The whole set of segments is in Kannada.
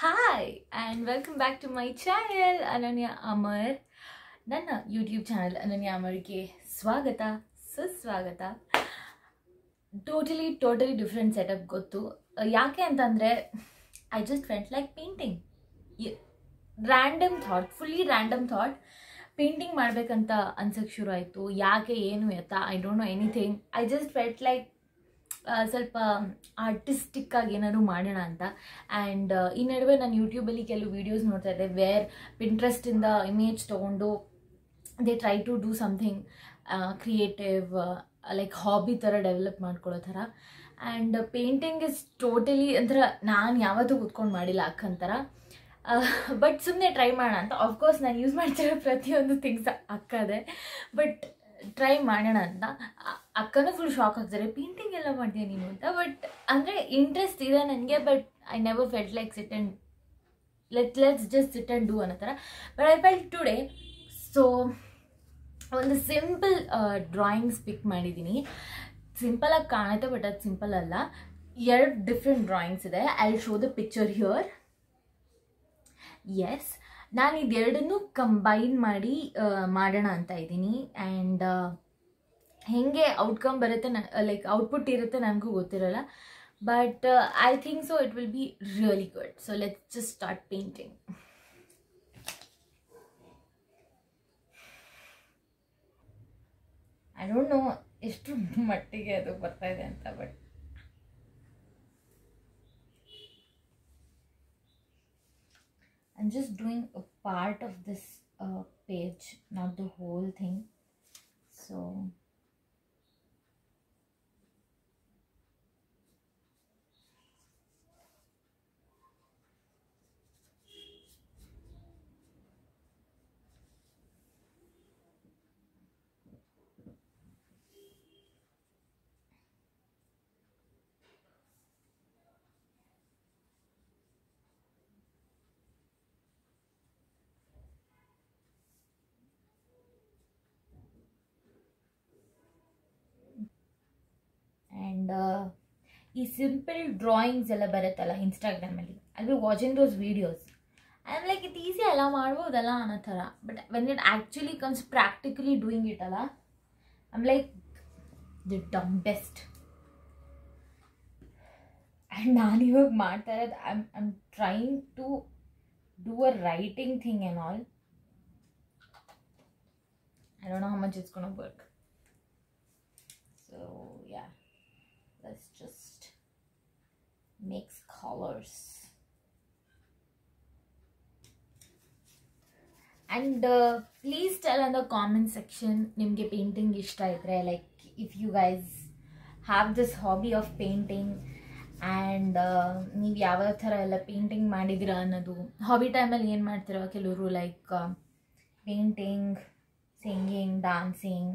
Hi and welcome back to my channel Ananya Amar ನನ್ನ ಯೂಟ್ಯೂಬ್ ಚಾನಲ್ ಅನನ್ಯ ಅಮರ್ಗೆ ಸ್ವಾಗತ ಸುಸ್ವಾಗತ ಟೋಟಲಿ ಟೋಟಲಿ ಡಿಫ್ರೆಂಟ್ ಸೆಟಪ್ ಗೊತ್ತು ಅಹ್, ಯಾಕೆ ಅಂತಂದರೆ I just felt like painting random thought fully random thought painting ಮಾಡಬೇಕಂತ ಅನ್ಸಕ್ಕೆ ಶುರು ಆಯಿತು ಯಾಕೆ ಏನು ಎತ್ತ I don't know anything I just felt like ಸ್ವಲ್ಪ ಆರ್ಟಿಸ್ಟಿಕ್ ಆಗಿ ಏನಾದ್ರು ಮಾಡೋಣ ಅಂತ ಆ್ಯಂಡ್ ಈ ನಡುವೆ ನಾನು ಯೂಟ್ಯೂಬಲ್ಲಿ ಕೆಲವು ವೀಡಿಯೋಸ್ ನೋಡ್ತಾ ಇದ್ದೆ ವೇರ್ ಪಿಂಟ್ರೆಸ್ಟಿಂದ ಇಮೇಜ್ ತೊಗೊಂಡು they try to do something creative like hobby ಥರ ಡೆವಲಪ್ ಮಾಡ್ಕೊಳ್ಳೋ ಥರ ಆ್ಯಂಡ್ ಪೇಂಟಿಂಗ್ ಇಸ್ ಟೋಟಲಿ ಒಂಥರ ನಾನು ಯಾವತ್ತೂ ಕೂತ್ಕೊಂಡು ಮಾಡಿಲ್ಲ ಅಕ್ಕಂತರ ಬಟ್ ಸುಮ್ಮನೆ ಟ್ರೈ ಮಾಡೋಣ ಅಂತ ಆಫ್ಕೋರ್ಸ್ ನಾನು ಯೂಸ್ ಮಾಡ್ತಿರೋ ಪ್ರತಿಯೊಂದು ಥಿಂಗ್ಸ್ ಅಕ್ಕದೆ ಬಟ್ ಟ್ರೈ ಮಾಡೋಣ ಅಂತ ಅ- ಅಕ್ಕನೂ ಫುಲ್ ಶಾಕ್ ಆಗ್ತಾರೆ ಪೇಂಟಿಂಗ್ ಎಲ್ಲ ಮಾಡ್ತೀಯ ನೀನು ಅಂತ ಬಟ್ ಅಂದರೆ ಇಂಟ್ರೆಸ್ಟ್ ಇದೆ ನನಗೆ but I never felt like sit and let let's just sit and do ಅನ್ನೋ ಥರ but I felt today so ಒಂದು ಸಿಂಪಲ್ ಡ್ರಾಯಿಂಗ್ಸ್ ಪಿಕ್ ಮಾಡಿದ್ದೀನಿ ಸಿಂಪಲಾಗಿ ಕಾಣುತ್ತೆ ಬಟ್ ಅದು ಸಿಂಪಲ್ ಅಲ್ಲ ಎರಡು ಡಿಫ್ರೆಂಟ್ ಡ್ರಾಯಿಂಗ್ಸ್ ಇದೆ I show the picture here yes ನಾನು ಇದೆರಡನ್ನೂ ಕಂಬೈನ್ ಮಾಡಿ ಆ, ಮಾಡೋಣ ಅಂತ ಇದ್ದೀನಿ ಆ್ಯಂಡ್ ಹೆಂಗೆ ಔಟ್ಕಮ್ ಬರುತ್ತೆ ಲೈಕ್ ಔಟ್ಪುಟ್ ಇರುತ್ತೆ ನನಗೂ ಗೊತ್ತಿರಲ್ಲ but I think so it will be really good so let's just start painting I don't know ಎಷ್ಟು ಮಟ್ಟಿಗೆ ಅದು ಬರ್ತಾ ಇದೆ ಅಂತ but I'm just doing a part of this uh, page, not the whole thing. So, and ಈ ಸಿಂಪಲ್ ಡ್ರಾಯಿಂಗ್ಸ್ ಎಲ್ಲ ಬರುತ್ತಲ್ಲ ಇನ್ಸ್ಟಾಗ್ರಾಮಲ್ಲಿ I be watching those videos I am like ಇದು ಈಸಿ ಅಲ್ಲ ಮಾಡ್ಬೋದಲ್ಲ ಅನ್ನೋ ಥರ but when it actually comes practically doing it ಅಲ್ಲ I'm like the dumb best and ನಾನು ಇವಾಗ ಮಾಡ್ತಾ ಇರೋದು I'm I'm trying to do a writing thing and all I don't know how much it's gonna work so yeah let's just mix colors and uh, please tell in the comment section ನಿಮಗೆ ಪೇಂಟಿಂಗ್ ಇಷ್ಟ ಇದ್ರೆ like if you guys have this hobby of painting and ನೀವು ಯಾವ ಥರ ಎಲ್ಲ ಪೇಂಟಿಂಗ್ ಮಾಡಿದ್ದೀರಾ ಅನ್ನೋದು ಹಾಬಿ ಟೈಮಲ್ಲಿ ಏನು ಮಾಡ್ತೀರಾ ಕೆಲವರು like painting singing dancing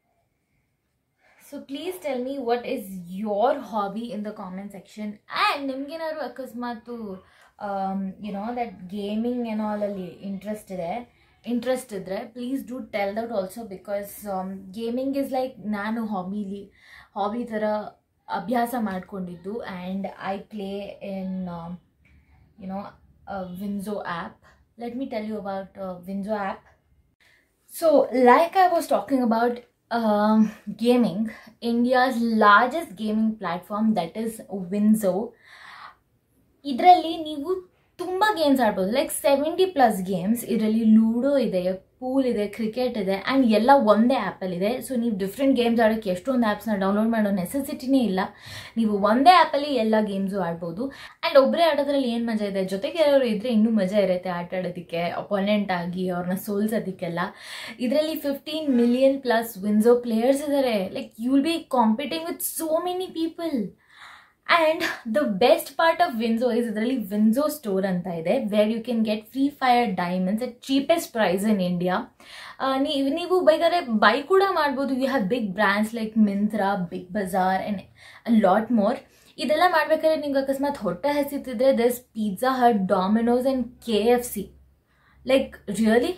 so please tell me what is your hobby in the comment section and ನಿಮ್ಗೇನಾದ್ರು ಅಕಸ್ಮಾತು ಯುನೋ ದಟ್ ಗೇಮಿಂಗ್ ಏನೋ ಅಲ್ಲಿ ಇಂಟ್ರೆಸ್ಟ್ ಇದೆ ಇಂಟ್ರೆಸ್ಟ್ ಇದ್ದರೆ please do tell that also because gaming is like ನಾನು ಹಾಬಿಲಿ ಹಾಬಿ ಥರ ಅಭ್ಯಾಸ ಮಾಡಿಕೊಂಡಿದ್ದು and I play in you know WinZO app let me tell you about WinZO app So, like I was talking about um, gaming, India's largest gaming platform that is Winzo. ಇದರಲ್ಲಿ ನೀವು ತುಂಬ ಗೇಮ್ಸ್ ಆಡ್ಬೋದು ಲೈಕ್ ಸೆವೆಂಟಿ ಪ್ಲಸ್ ಗೇಮ್ಸ್ ಇದರಲ್ಲಿ ಲೂಡೋ ಇದೆ ಪೂಲ್ ಇದೆ ಕ್ರಿಕೆಟ್ ಇದೆ ಆ್ಯಂಡ್ ಎಲ್ಲ ಒಂದೇ ಆ್ಯಪಲ್ಲಿದೆ ಸೊ ನೀವು ಡಿಫ್ರೆಂಟ್ ಗೇಮ್ಸ್ ಆಡೋಕ್ಕೆ ಎಷ್ಟೊಂದು ಆ್ಯಪ್ಸ್ನ ಡೌನ್ಲೋಡ್ ಮಾಡೋ ನೆಸೆಸಿಟಿನೇ ಇಲ್ಲ ನೀವು ಒಂದೇ ಆ್ಯಪಲ್ಲಿ ಎಲ್ಲ ಗೇಮ್ಸು ಆಡ್ಬೋದು ಆ್ಯಂಡ್ ಒಬ್ಬರೇ ಆಡೋದ್ರಲ್ಲಿ ಏನು ಮಜಾ ಇದೆ ಜೊತೆಗೆ ಯಾರು ಇದ್ದರೆ ಇನ್ನೂ ಮಜಾ ಇರುತ್ತೆ ಆಟ ಆಡೋದಕ್ಕೆ ಅಪೋನೆಂಟ್ ಆಗಿ ಅವ್ರನ್ನ ಸೋಲ್ಸೋದಕ್ಕೆಲ್ಲ ಇದರಲ್ಲಿ fifteen million plus WinZO players ಇದ್ದಾರೆ like you will be competing with so many people and the best part of WinZO is ಇದರಲ್ಲಿ ವಿನ್ಸೋ ಸ್ಟೋರ್ ಅಂತ ಇದೆ where you can get Free Fire diamonds at cheapest price in India ನೀವು ನೀವು ಬೇಕಾದ್ರೆ ಬೈ ಕೂಡ ಮಾಡ್ಬೋದು you have big brands like Myntra Big Bazaar and lot more ಇದೆಲ್ಲ ಮಾಡ್ಬೇಕಾದ್ರೆ ನಿಮ್ಗೆ ಅಕಸ್ಮಾತ್ ಹೊಟ್ಟೆ ಹಸಿತಿದ್ರೆ this Pizza Hut Domino's and K F C like really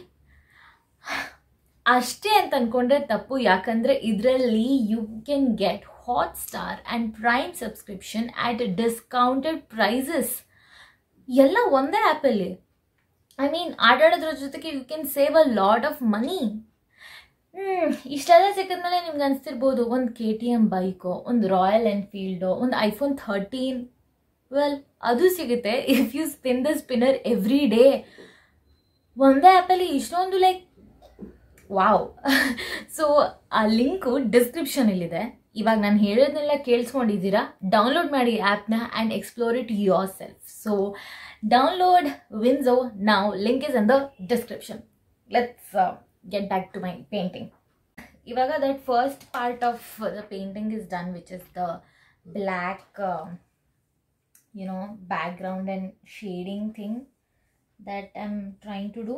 ಅಷ್ಟೇ ಅಂತ ಅನ್ಕೊಂಡ್ರೆ ತಪ್ಪು ಯಾಕಂದ್ರೆ ಇದರಲ್ಲಿ you can get Hotstar and Prime subscription at discounted prices ಎಲ್ಲ ಒಂದೇ ಆ್ಯಪಲ್ಲಿ ಐ ಮೀನ್ ಆಟಾಡೋದ್ರ ಜೊತೆಗೆ you can save a lot of money ಹ್ಞೂ ಇಷ್ಟೆಲ್ಲ ಸಿಕ್ಕಿದ್ಮೇಲೆ ನಿಮ್ಗೆ ಅನಿಸ್ತಿರ್ಬೋದು ಒಂದು ಕೆ ಟಿ ಎಮ್ ಬೈಕೋ ಒಂದು ರಾಯಲ್ ಎನ್ಫೀಲ್ಡೋ ಒಂದು ಐಫೋನ್ ಥರ್ಟೀನ್ ವೆಲ್ ಅದು ಸಿಗುತ್ತೆ if you spin the spinner every day ಒಂದೇ ಆ್ಯಪಲ್ಲಿ ಇಷ್ಟೊಂದು ಲೈಕ್ ವಾವ್ ಸೊ ಆ ಲಿಂಕು ಡಿಸ್ಕ್ರಿಪ್ಷನಲ್ಲಿದೆ ಇವಾಗ ನಾನು ಹೇಳೋದನ್ನೆಲ್ಲ ಕೇಳಿಸ್ಕೊಂಡಿದ್ದೀರಾ ಡೌನ್ಲೋಡ್ ಮಾಡಿ ಆ್ಯಪ್ನ and explore it yourself so download WinZO ನಾವು link is in the description let's get back to my painting ಇವಾಗ that first part of the painting is done which is the black you know background and shading thing that i'm trying to do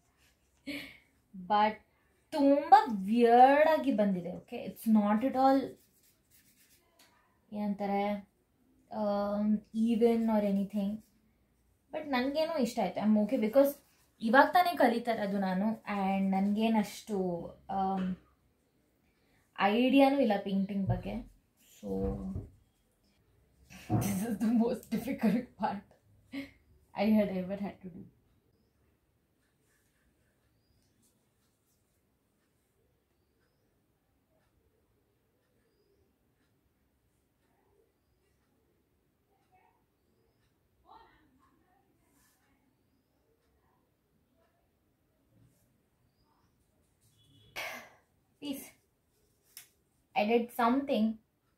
but ತುಂಬ ವಿಯರ್ಡ್ ಆಗಿ ಬಂದಿದೆ okay it's not it all ಏನಂತಾರೆ ಈವೆನ್ ಆರ್ ಎನಿಥಿಂಗ್ ಬಟ್ ನನಗೇನೋ ಇಷ್ಟ ಆಯ್ತು ಐಮ್ ಓಕೆ ಬಿಕಾಸ್ ಇವಾಗ ತಾನೇ ಕಲಿತಾ ಇರೋದು ನಾನು ಆ್ಯಂಡ್ ನನಗೇನಷ್ಟು ಐಡಿಯಾನೂ ಇಲ್ಲ ಪೇಂಟಿಂಗ್ ಬಗ್ಗೆ so this is the most difficult part I had ever had to do. Peace. I did something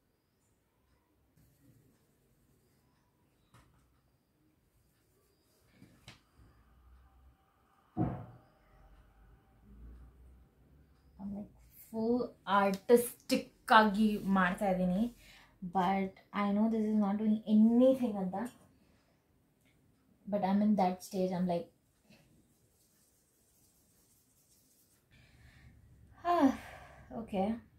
like full artistic ಆಗಿ ಮಾಡ್ತಾ ಇದ್ದೀನಿ but I know this is not doing anything ಅಂತ but I in that stage I'm like okay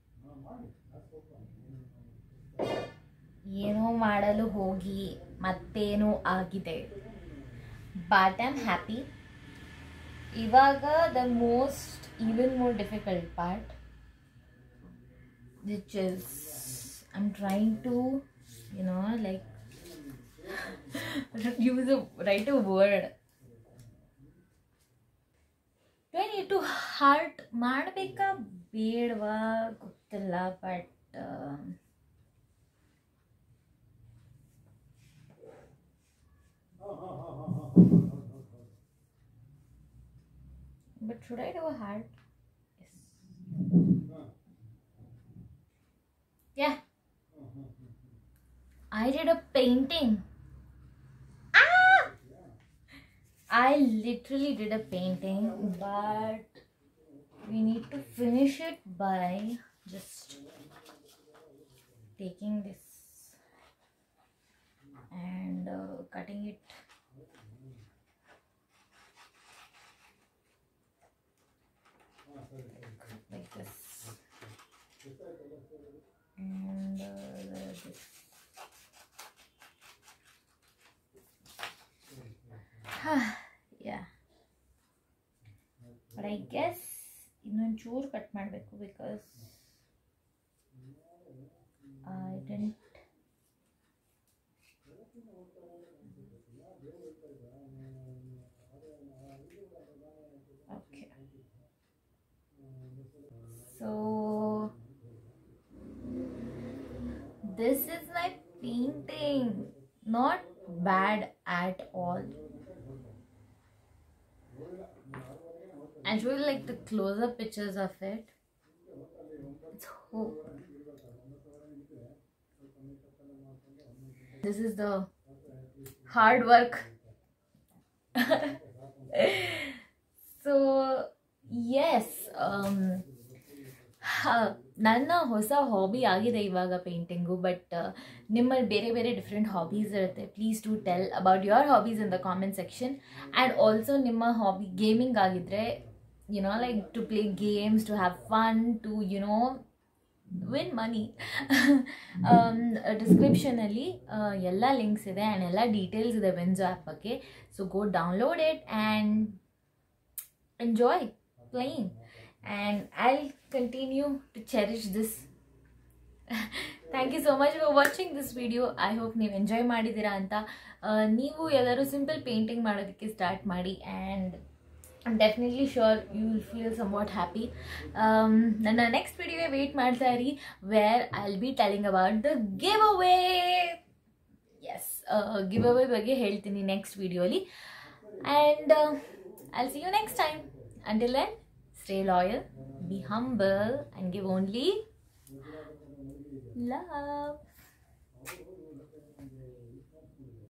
ಏನೋ ಮಾಡಲು ಹೋಗಿ ಮತ್ತೇನೋ ಆಗಿದೆ ಬಟ್ ಐ ಆಮ್ ಹ್ಯಾಪಿ ಇವಾಗ the most even more difficult part which is i'm trying to you know like use a write a word do i need to heart ಮಾಡಬೇಕಾ ಬೇಡವಾ ಗೊತ್ತಿಲ್ಲ but But should I do a heart? Yes. Yeah. I did a painting. Ah! I literally did a painting, but we need to finish it by just taking this and uh, cutting it like this and uh, this yeah but I guess ಇನ್ನೊಂದು ಚೂರು ಕಟ್ ಮಾಡಬೇಕು because I don't okay so this is my painting not bad at all I really like the close-up pictures of it. It's hope. This is the hard work. so yes, um, ನನ್ನ ಹೊಸ ಹಾಬಿ ಆಗಿದೆ ಇವಾಗ ಪೇಂಟಿಂಗು ಬಟ್ ನಿಮ್ಮಲ್ಲಿ ಬೇರೆ ಬೇರೆ ಡಿಫ್ರೆಂಟ್ ಹಾಬೀಸ್ ಇರುತ್ತೆ please to tell about your hobbies in the comment section and also ನಿಮ್ಮ ಹಾಬಿ ಗೇಮಿಂಗ್ ಆಗಿದ್ರೆ you know like to play games to have fun to you know win money um, ಡಿಸ್ಕ್ರಿಪ್ಷನಲ್ಲಿ ಎಲ್ಲ ಲಿಂಕ್ಸ್ ಇದೆ ಆ್ಯಂಡ್ ಎಲ್ಲ ಡೀಟೇಲ್ಸ್ ಇದೆ ವೆನ್ಸೋ ಆ್ಯಪ್ ಬಗ್ಗೆ so go download it and enjoy playing and I continue to cherish this thank you so much for watching this video I hope ನೀವು ಎಂಜಾಯ್ ಮಾಡಿದ್ದೀರಾ ಅಂತ ಆ, ನೀವು ಎಲ್ಲರೂ ಸಿಂಪಲ್ ಪೇಂಟಿಂಗ್ ಮಾಡೋದಕ್ಕೆ ಸ್ಟಾರ್ಟ್ ಮಾಡಿ and I'm definitely sure you will feel somewhat happy ನನ್ನ ನೆಕ್ಸ್ಟ್ ವಿಡಿಯೋಗೆ ವೆಯ್ಟ್ ಮಾಡ್ತಾ ಇರಿ where I will be telling about the giveaway yes give away ಬಗ್ಗೆ ಹೇಳ್ತೀನಿ ನೆಕ್ಸ್ಟ್ ವಿಡಿಯೋಲಿ and I'll see you next time until then stay loyal be humble and give only love